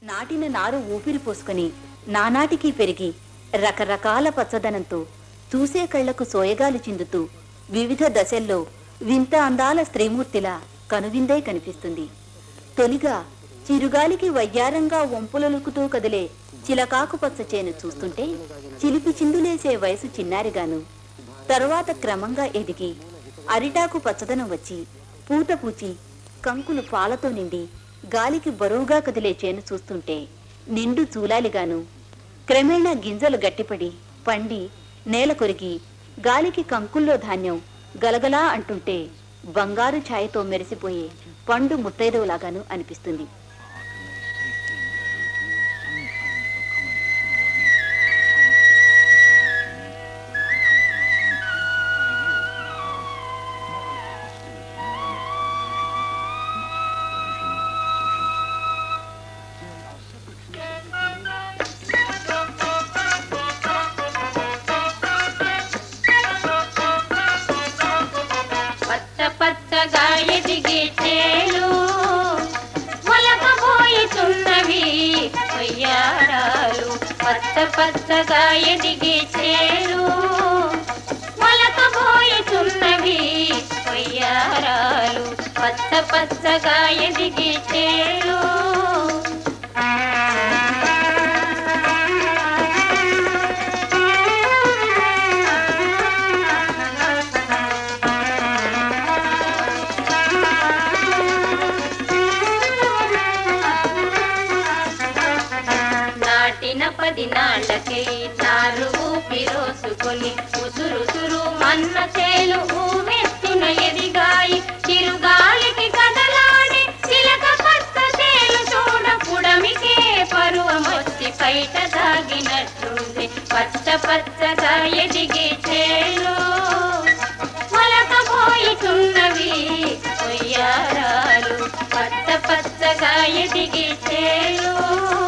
నాటిన నారు ఊపిరి పోసుకొని నానాటికి పెరిగి రకరకాల పచ్చదనంతో చూసే కళ్లకు సోయగాలు చిందుతూ వివిధ దశల్లో వింత అందాల స్త్రీమూర్తిలా కనువిందై కనిపిస్తుంది తొలిగా చిరుగాలికి వయ్యారంగా వంపులలుకుతూ కదిలే చిలకాకు పచ్చ చేను చూస్తుంటే చిలిపి చిందులేసే వయసు చిన్నారిగాను తరువాత క్రమంగా ఎదిగి అరిటాకు పచ్చదనం వచ్చి పూత పూచి కంకులు పాలతో నిండి గాలికి బరువుగా కదిలే చేను చూస్తుంటే నిండు చూలాలిగాను క్రమేణా గింజలు గట్టిపడి పండి నేల కొరిగి గాలికి కంకుల్లో ధాన్యం గలగలా అంటుంటే బంగారు ఛాయతో మెరిసిపోయే పండు ముత్తైదవులాగాను అనిపిస్తుంది పచ్చ పచ్చగా ఎదిగే చేలు మొలకబోయుతున్నవి వయ్యారాలు పచ్చ పచ్చగా ఎదిగే చేలు మొలకబోయుతున్నవి వయ్యారాలు పచ్చ పచ్చగా ఎదిగే చేలు నాటిన పది నాళ్ళకే నారు ఊపిరోసుకొని ఉసురుసురు మన్న చేలు ఊమెత్తున ఎదిగాయి చిరుగాలికి కదలాడి చిలక పచ్చ చేలు చూడ పుడమికే పరువమొచ్చి బయట దాగినట్టుంది పచ్చ పచ్చగా ఎదిగే చేలు మొలకబోయుతున్నవి కొయ్యారాలు పచ్చ పచ్చగా ఎదిగే చేలు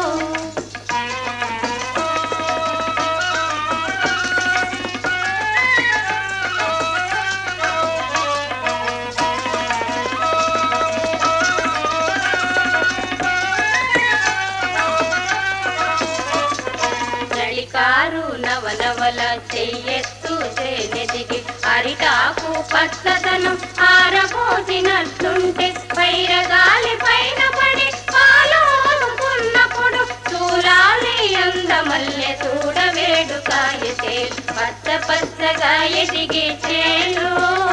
నళికారు నవనవల చెయ్యెత్తు చేనెదిగి అరిటాకు పచ్చదనం ఆరబోసినట్లుంటే పైరగాలి పైన పడి పాలోనుకున్నప్పుడు చూలాలి అందమల్లె చూడవేడు కాయతే పచ్చ పచ్చగా ఎదిగే చేలు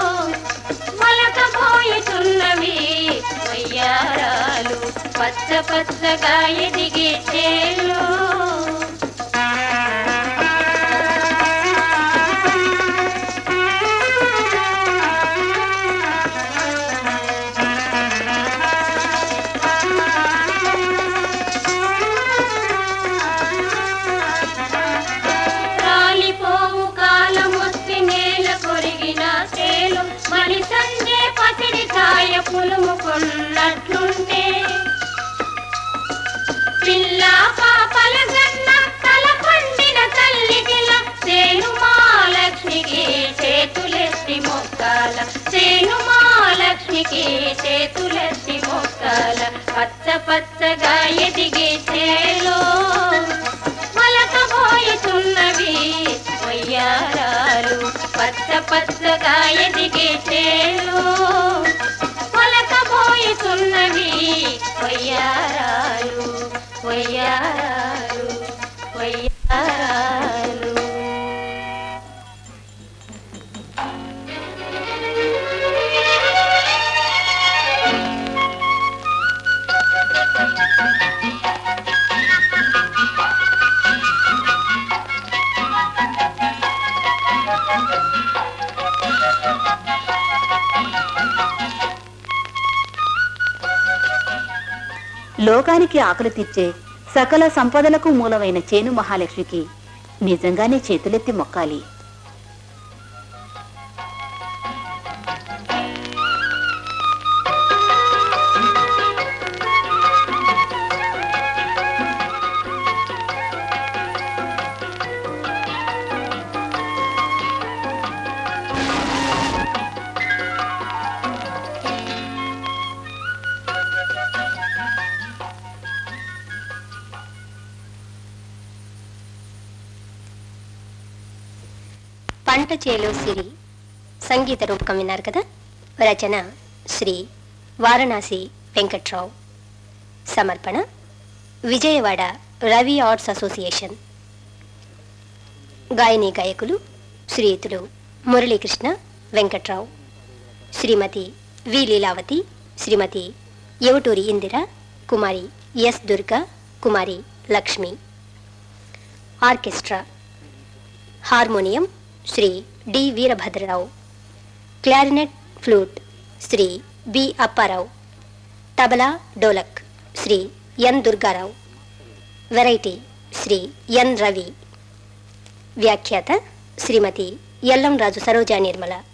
మొలకబోయుతున్నవి వయ్యారాలు పచ్చ పచ్చగా ఎదిగే చేలు రాలిపోవు కాలమొచ్చి నేల కొరిగిన చేలు మలి సంజే పసిడి ఛాయ పులుముకున్నట్లుంటే పిల్ల పాపల గన్న తల పండిన తల్లికిల సేను మహాలక్ష్మికి చేతులెత్తి మొక్కాల సేను మహాలక్ష్మికి చేతులెత్తి మొక్కాల పచ్చ పచ్చగా ఎదిగే చేలో మొలకబోయుతున్నవి వయ్యారాలు పచ్చ పచ్చగా ఎదిగే చేలు మొలకబోయుతున్నవి వయ్యారాలు వయ్యారాలు వయ్యారాలు లోకానికి ఆకలి తీర్చే సకల సంపదలకు మూలమైన చేను మహాలక్ష్మికి నిజంగానే చేతులెత్తి మొక్కాలి పంట చేలో సిరి సంగీత రూపకం విన్నారు కదా రచన శ్రీ వారణాసి వెంకట్రావు సమర్పణ విజయవాడ రవి ఆర్ట్స్ అసోసియేషన్ గాయని గాయకులు శ్రీయుతులు Muralikrishna Venkatrao Shrimati V Leelavathi Shrimati Evaturi Indira Kumari S Durga Kumari Lakshmi orchestra harmonium Shri D Veerabhadrarao clarinet flute Shri B Apparao tabla dholak Shri N Durgarao variety Shri N Ravi వ్యాఖ్యాత శ్రీమతి ఎల్లం రాజు సరోజా నిర్మల